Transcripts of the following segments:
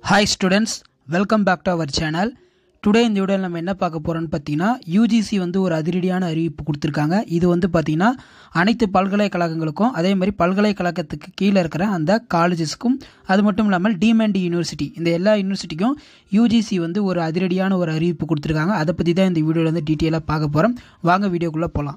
hi students welcome back to our channel today இந்த வீடியோவில் நம்ம என்ன பார்க்க போகிறோம்னு பார்த்தீங்கன்னா யூஜிசி வந்து ஒரு அதிரடியான அறிவிப்பு கொடுத்துருக்காங்க இது வந்து பார்த்தீங்கன்னா அனைத்து பல்கலைக்கழகங்களுக்கும் அதே மாதிரி பல்கலைக்கழகத்துக்கு கீழே இருக்கிற அந்த காலேஜஸ்க்கும் அது மட்டும் இல்லாமல் டிமெண்ட் யூனிவர்சிட்டி இந்த எல்லா யூனிவர்சிட்டிக்கும் யூஜிசி வந்து ஒரு அதிரடியான ஒரு அறிவிப்பு கொடுத்துருக்காங்க அதை பற்றி தான் இந்த வீடியோவில் வந்து டீட்டெயிலாக பார்க்க போகிறோம் வாங்க வீடியோக்குள்ளே போகலாம்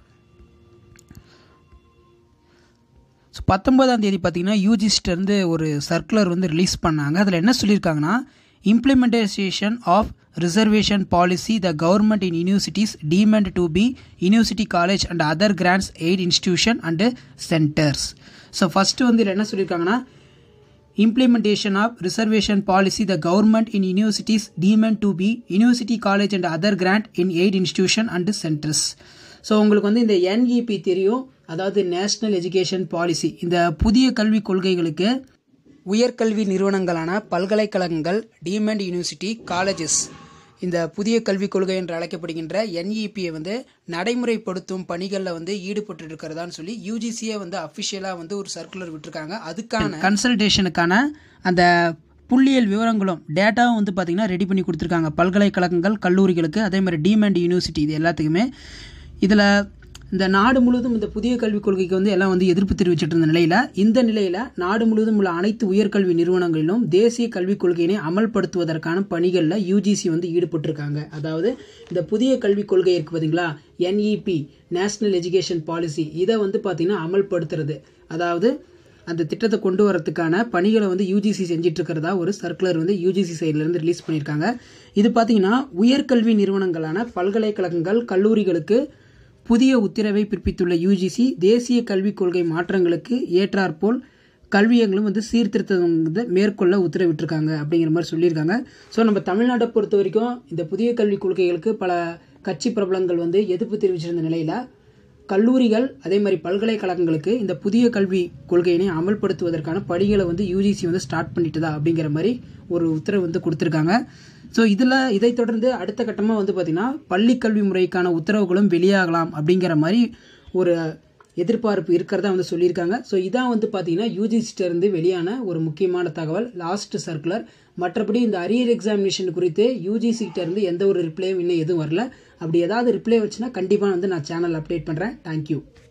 ஸோ பத்தொன்பதாம் தேதி பார்த்தீங்கன்னா யூஜிஸ்டேருந்து ஒரு சர்க்குலர் வந்து ரிலீஸ் பண்ணாங்க அதில் என்ன சொல்லியிருக்காங்கன்னா implementation of reservation policy the government in universities deemed to be university college and other grants aid institution and centres so first வந்து இதில் என்ன சொல்லியிருக்காங்கன்னா implementation of reservation policy the government in universities deemed to be university college and other grant in aid institution and centers so உங்களுக்கு வந்து இந்த NEP தெரியும் அதாவது national education policy இந்த புதிய கல்விக் கொள்கைகளுக்கு உயர்கல்வி நிறுவனங்களான பல்கலைக்கழகங்கள் டீமெண்ட் யூனிவர்சிட்டி காலேஜஸ் இந்த புதிய கல்விக் கொள்கை என்று அழைக்கப்படுகின்ற என்இபியை வந்து நடைமுறைப்படுத்தும் பணிகளில் வந்து ஈடுபட்டு இருக்கிறதான்னு சொல்லி யூஜிசியே வந்து அஃபிஷியலாக வந்து ஒரு சர்க்குலர் விட்டுருக்காங்க அதுக்கான கன்சல்டேஷனுக்கான அந்த புள்ளியியல் விவரங்களும் டேட்டாவும் வந்து பார்த்திங்கன்னா ரெடி பண்ணி கொடுத்துருக்காங்க பல்கலைக்கழகங்கள் கல்லூரிகளுக்கு அதே மாதிரி டீமெண்ட் யூனிவர்சிட்டி இது எல்லாத்துக்குமே இதில் இந்த நாடு முழுவதும் இந்த புதிய கல்விக் கொள்கைக்கு வந்து எல்லாம் வந்து எதிர்ப்பு தெரிவிச்சிட்டு இருந்த நிலையில் இந்த நிலையில் நாடு முழுவதும் உள்ள அனைத்து உயர்கல்வி நிறுவனங்களிலும் தேசிய கல்விக் கொள்கையினை அமல்படுத்துவதற்கான பணிகளில் யூஜிசி வந்து ஈடுபட்டிருக்காங்க அதாவது இந்த புதிய கல்விக் கொள்கை இருக்கு பார்த்தீங்களா என்இபி நேஷனல் எஜுகேஷன் பாலிசி இதை வந்து பார்த்திங்கன்னா அமல்படுத்துறது அதாவது அந்த திட்டத்தை கொண்டு வரதுக்கான பணிகளை வந்து யூஜிசி செஞ்சிட்டு இருக்கிறதா ஒரு சர்க்குலர் வந்து யூஜிசி சைட்லேருந்து ரிலீஸ் பண்ணியிருக்காங்க இது பார்த்தீங்கன்னா உயர்கல்வி நிறுவனங்களான பல்கலைக்கழகங்கள் கல்லூரிகளுக்கு புதிய உத்தரவை பிறப்பித்துள்ள யூஜிசி தேசிய கல்விக் கொள்கை மாற்றங்களுக்கு ஏற்றாற்போல் கல்வியங்களும் வந்து சீர்திருத்தம் வந்து மேற்கொள்ள உத்தரவிட்டிருக்காங்க அப்படிங்கிற மாதிரி சொல்லியிருக்காங்க ஸோ நம்ம தமிழ்நாட்டை பொறுத்த வரைக்கும் இந்த புதிய கல்விக் கொள்கைகளுக்கு பல கட்சி பிரபலங்கள் வந்து எதிர்ப்பு தெரிவிச்சிருந்த நிலையில் கல்லூரிகள் அதே மாதிரி பல்கலைக்கழகங்களுக்கு இந்த புதிய கல்வி கொள்கையினை அமல்படுத்துவதற்கான பணிகளை வந்து யூஜிசி வந்து ஸ்டார்ட் பண்ணிட்டுதா அப்படிங்கிற மாதிரி ஒரு உத்தரவு வந்து கொடுத்துருக்காங்க ஸோ இதில் இதை தொடர்ந்து அடுத்த கட்டமாக வந்து பார்த்திங்கன்னா பள்ளி கல்வி முறைக்கான உத்தரவுகளும் வெளியாகலாம் அப்படிங்கிற மாதிரி ஒரு எதிர்பார்ப்பு இருக்கிறதா வந்து சொல்லியிருக்காங்க ஸோ இதான் வந்து பார்த்தீங்கன்னா யூஜிசிட்டிருந்து வெளியான ஒரு முக்கியமான தகவல் லாஸ்ட் சர்க்குலர் மற்றபடி இந்த அரியர் எக்ஸாமினேஷன் குறித்து யூஜிசிகிட்ட இருந்து எந்த ஒரு ரிப்ளையும் இன்னும் எதுவும் வரல அப்படி ஏதாவது ரிப்ளை வச்சுன்னா கண்டிப்பாக வந்து நான் சேனல் அப்டேட் பண்ணுறேன் தேங்க்யூ